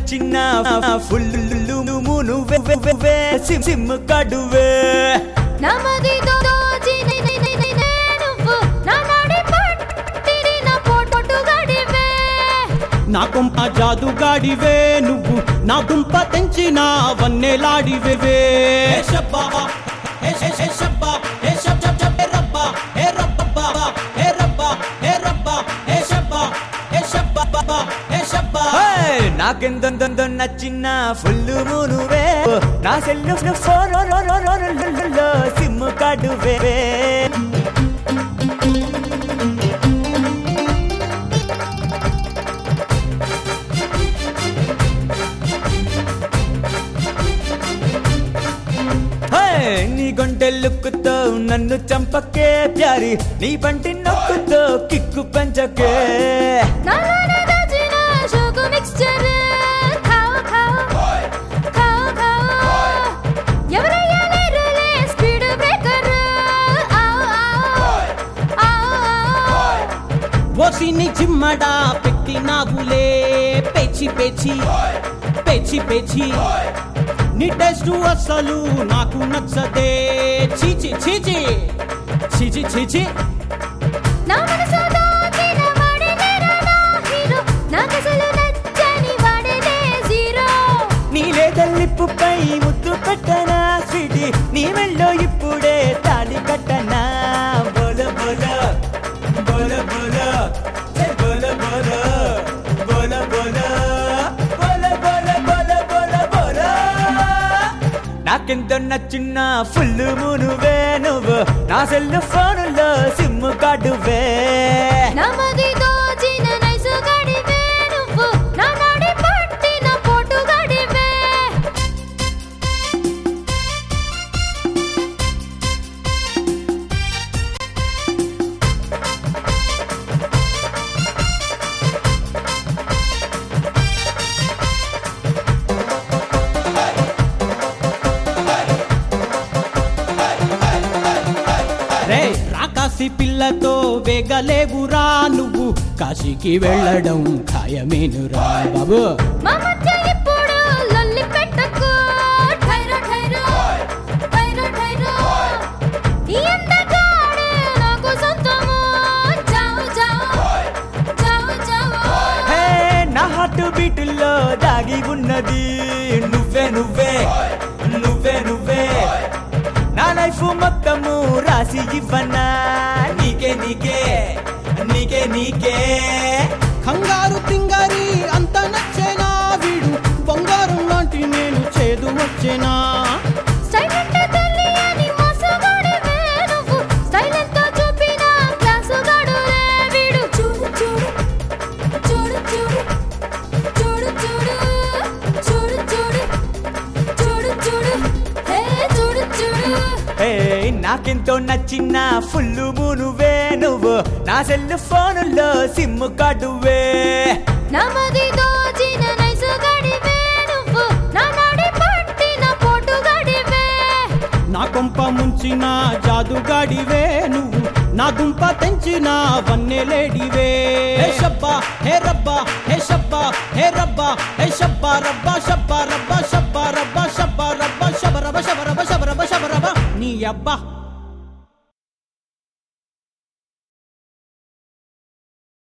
నచ్చిన ఫుల్ నువ్వే SIM SIM కడువే నమది దోచి నువ్వు నా నడి పట్టిరి నా పొట్టు గడివే నా కుంప జాదుగాడివే నువ్వు నా దుంప తెంచిన వన్నెలాడివే హే షబ్బా హే హే హే షబ్బా హే షబ్ షబ్ షబ్ హే రబ్బా హే రబ్బా హే రబ్బా హే రబ్బా హే షబ్బా హే షబ్బా బాబా హే షబ్బా నాకెందొందొందో నచ్చిన ఫుల్ నువ్వే నా సెల్లు ఫోన్ సిమ్ కడువే హే, నీ గొంటె లుక్కుతో నన్ను చంపకే ప్యారి నీ పంటి నొక్కుతో కిక్కు పెంచకే నాలోనే దాచిన షుగ మిక్స్చర్ ఖావ్ ఖావ్ ఖావ్ ఖావ్ ఎవరయ్యా లేరులే స్పీడ్ బ్రేకర్ ఆవ్ ఆవ్ ఆవ్ ఓసిని చిమ్మడా పెట్టినావులే పెచి పెచి పెచి పెచి నీ టెస్ట్ అసలు నాకు నచ్చదే చీచి చీచి చీచి చీచి నా మనసు దోచిన వాడే నేరా నా హీరో నాకసలు నచ్చని వాడేనే జీరో నీ లేదల్లిప్పుపై ముద్దు పెట్టనా స్వీటి నీ మెళ్ళో ఇప్పుడే తాళి కట్టనా బోల బోల బోల బోల ఏ బోల బోల బోల బోల బోల బోల బోల బోల బోల నాకెంతో నచ్చిన ఫుల్ నువ్వే నువ్వు నా సెల్ ఫోనులో సిమ్ కార్డువే నమది దోచిన నైసు గడివే నువ్వు నా నడి పట్టిన పొట్టు గడివే రే రాకాసి పిల్లతో వేగలేవురా నువ్వు కాశీకి వెళ్ళడం ఖాయమేనురా బాబు మా మధ్య ఇప్పుడు లొల్లి పెట్టకు ఠైరో ఠైరో ఠైరో ఠైరో ఈ అందగాడు నాకు సొంతము జావు జావు జావు జావు హే నా హార్ట్ బీటుల్లో దాగి ఉన్నది నువ్వే నువ్వే నువ్వే నువ్వే నా లైఫ్ మొత్తము రాసి ఇవ్వనా నీకే నీకే నీకే నీకే కంగారు తింగారి అంత నచ్చేనా వీడు బంగారం లాంటి నేను చేదు వచ్చేనా స్టైల్ అంటే తెలియని మోసగాడివే నువ్వు స్టైల్ ఎంతో చూపిన క్లాసుగాడులే వీడు చూడు చూడు చూడు చూడు చూడు చూడు చూడు చూడు చూడు చూడు హే చూడు చూడు హే నాకెంతో నచ్చిన ఫుల్ నువ్వే నువ్వు నా సెల్ ఫోనులో సిమ్ కార్డువే నమది దోచిన నైసు గడివే నువ్వు నా నడి పట్టిన పొట్టు గడివే నా కొంప ముంచిన జాదుగాడివే నువ్వు నా దుంప తెంచిన వన్నెలేడివే హే షబ్బా హే రబ్బా హే షబ్బా హే రబ్బా హే షబ్బా రబ్బా షబ్బా రబ్బా షబ్బా రబ్బా షబ్బా రబ్బా షబ రబ షబ రబ షబ రబ షబ రబ నీ అబ్బా